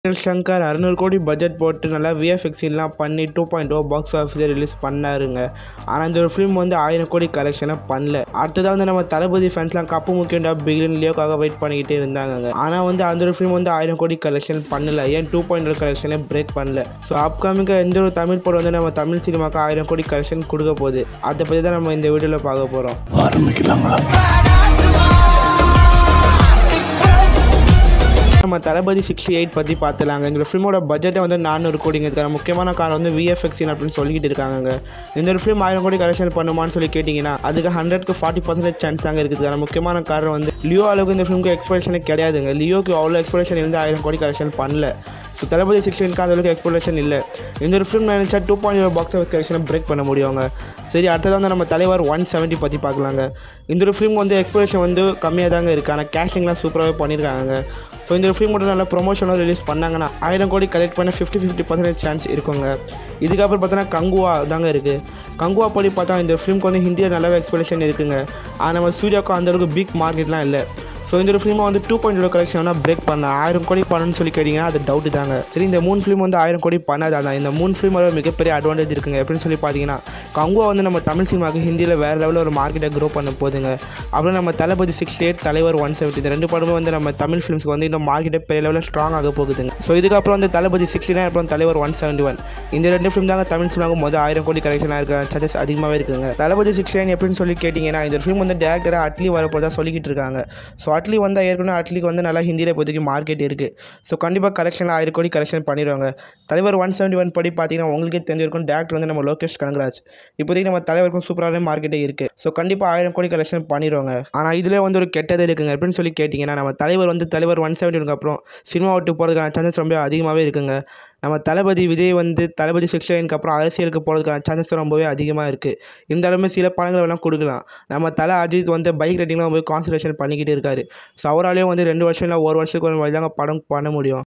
சங்கர் அறுநூறு கோடி பட்ஜெட் போட்டு நல்லா விஎஃப்எக்ஸ்லாம் பண்ணி டூ பாயிண்ட் ஓ பாக்ஸ் ஆஃபீஸில் ரிலீஸ் பண்ணாருங்க ஆனால் இந்த ஒரு ஃபிலிம் வந்து ஆயிரம் கோடி கலெக்ஷனை பண்ணல அடுத்ததாக வந்து நம்ம தளபதி ஃபேன்ஸ்லாம் கப்பு முக்கியண்டா பிகிலின் லியோக்காக வெயிட் பண்ணிக்கிட்டே இருந்தாங்க ஆனால் வந்து அந்த ஒரு ஃபிலிம் வந்து ஆயிரம் கோடி கலெக்ஷன் பண்ணல ஏன் டூ பாயிண்ட் ஓ கலெக்ஷனே பிரேக் பண்ணல ஸோ அப்கமிங்காக எந்த ஒரு தமிழ் படம் வந்து நம்ம தமிழ் சினிமாவுக்கு ஆயிரம் கோடி கலெக்ஷன் கொடுக்க போகுது அதை பற்றி தான் நம்ம இந்த வீடியோவில் பார்க்க போகிறோம் ஆரம்பிக்கலாங்களா நம்ம தளபதி சிக்ஸ்டி எயிட் பற்றி பார்த்துலாங்க இந்த ஃபிலிமோட பட்ஜெட்டை வந்து நானூறு கோடிங்கிறதுக்கான முக்கியமான காரணம் வந்து விஎஃப்எக்ஸ் அப்படின்னு சொல்லிக்கிட்டு இருக்காங்க இந்த ஒரு ஃபிலிம் ஆயிரம் கோடி கலெக்ஷன் பண்ணுமான்னு சொல்லி கேட்டிங்கன்னா அதுக்கு ஹண்ட்ரட்க்கு ஃபார்ட்டி பர்சன்டேஜ் சான்ஸ் தாங்க இருக்குதுக்கான முக்கியமான காரணம் வந்து லியோ அளவுக்கு இந்த ஃபிலிமுக்கு எக்ஸ்பெக்டேஷனே கிடையாதுங்க லியோக்கு அவ்வளோ எக்ஸ்பெக்டேஷன் இருந்து ஆயிரம் கோடி கலெக்ஷன் பண்ணல ஸோ தளபதி சிக்ஸ்டீனுக்கு அந்த அளவுக்கு எக்ஸ்பெக்டேஷன் இல்லை இந்த ஒரு ஃபிலிம் நினச்சா டூ பாயிண்ட் பாக்ஸ் ஆஃபீஸ் கலெக்ஷனை பிரேக் பண்ண முடியுங்க சரி அடுத்தது வந்து நம்ம தலைவர் ஒன் செவன்ட்டி பற்றி பார்க்கலாங்க இந்த ஒரு ஃபிலிம் வந்து எக்ஸ்பெக்டேஷன் வந்து கம்மியாக தாங்க இருக்குது ஆனால் கேஷிங்லாம் சூப்பராகவே பண்ணியிருக்காங்க ஸோ இந்த ஃபிலிம் மட்டும் நல்லா ப்ரொமோஷனாக ரிலீஸ் பண்ணாங்கன்னா ஆயிரம் கோடி கலெக்ட் பண்ண ஃபிஃப்டி ஃபிஃப்டி பர்சன்டேஜ் சான்ஸ் இருக்குங்க இதுக்கப்புறம் பார்த்தோன்னா கங்குவா தாங்க இருக்குது கங்குவா படி பார்த்தா இந்த ஃபிலிம்க்கு வந்து ஹிந்தியில் நல்லாவே எக்ஸ்பெக்டேஷன் இருக்குங்க ஆனால் நம்ம சூர்யாவுக்கும் அந்தளவுக்கு பிக் மார்க்கெட்லாம் இல்லை ஸோ இந்த ஒரு ஃபிலிமை வந்து டூ பாயிண்ட் கலெக்ஷன் வேணால் பிரேக் பண்ண ஆயிரம் கோடி பண்ணணும்னு சொல்லி கேட்டிங்கன்னா அது டவுட்டு தாங்க சரி இந்த மூணு ஃபிலிம் வந்து ஆயிரம் கோடி பண்ணாதான் இந்த மூணு ஃபிலிமோட மிகப்பெரிய அட்வான்டேஜ் இருக்குங்க எப்படின்னு சொல்லி பார்த்தீங்கன்னா கங்குவா வந்து நம்ம தமிழ் சினிமாவுக்கு ஹிந்தியில் வேறு லெவலில் ஒரு மார்க்கெட்டை க்ரோ பண்ண போதுங்க அப்புறம் நம்ம Thalapathy sixty eight Thalaivar one seventy இந்த ரெண்டு படமும் வந்து நம்ம தமிழ் ஃபிலிம்ஸ்க்கு வந்து இந்த மார்க்கெட்டை பெரிய லெவலில் ஸ்ட்ராங் ஆக போகுதுங்க ஸோ இதுக்கப்புறம் வந்து தளபதி சிக்ஸ்டி நைன் அப்புறம் தலைவர் ஒன் செவன்ட்டி ஒன் இந்த ரெண்டு ஃபிலிம் தாங்க தமிழ் சினிமாவுக்கு மொதல் ஆயிரம் கோடி கலெக்ஷனாக இருக்க சார்ஜஸ் அதிகமாகவே இருக்குங்க தளபதி சிக்ஸ்டி நைன் எப்படின்னு சொல்லி கேட்டிங்கன்னா இந்த ஃபிலிம் வந்து டேரக்டராக அட்லி வரப்போதா சொல்லிக்கிட்டு இருக்காங்க ஸோ அட்லி வந்து ஏற்கனவே அட்லிக்கு வந்து நல்லா ஹிந்தியில் இப்போதைக்கு மார்க்கெட் இருக்குது ஸோ கண்டிப்பாக கலெக்ஷனில் ஆயிரம் கோடி கலெக்ஷன் பண்ணிடுவாங்க தலைவர் ஒன் செவன்ட்டி ஒன் படி பார்த்தீங்கன்னா உங்களுக்கே தெரிஞ்சிருக்கும் டேரக்டர் வந்து நம்ம லோகேஷ் கனகராஜ் இப்போதைக்கு நம்ம தலைவருக்கும் சூப்பரான மார்க்கெட்டே இருக்குது ஸோ கண்டிப்பாக ஆயிரம் கோடி கலெக்ஷன் பண்ணிடுவாங்க ஆனால் இதில் வந்து ஒரு கெட்டது இருக்குங்க எப்படின்னு சொல்லி கேட்டிங்கன்னா நம்ம தலைவர் வந்து தலைவர் ஒன் செவன்ட்டி அப்புறம் சினிமா விட்டு போகிறதுக்கான சான்சஸ் ரொம்ப அதிகமாகவே இருக்குங்க நம்ம தளபதி விஜய் வந்து தளபதி சிக்ஸ்டி நைனுக்கு அப்புறம் அரசியலுக்கு போகிறதுக்கான சான்சஸ் ரொம்பவே அதிகமாக இருக்குது இருந்தாலுமே சில படங்கள் வேணால் கொடுக்கலாம் நம்ம தலை அஜித் வந்து பைக் ரைட்டிங்லாம் போய் கான்சன்ட்ரேஷன் பண்ணிக்கிட்டு இருக்காரு ஸோ அவராலேயும் வந்து ரெண்டு வருஷம் இல்லை ஒரு வருஷத்துக்கு ஒரு மாதிரி தாங்க படம் பண்ண முடியும்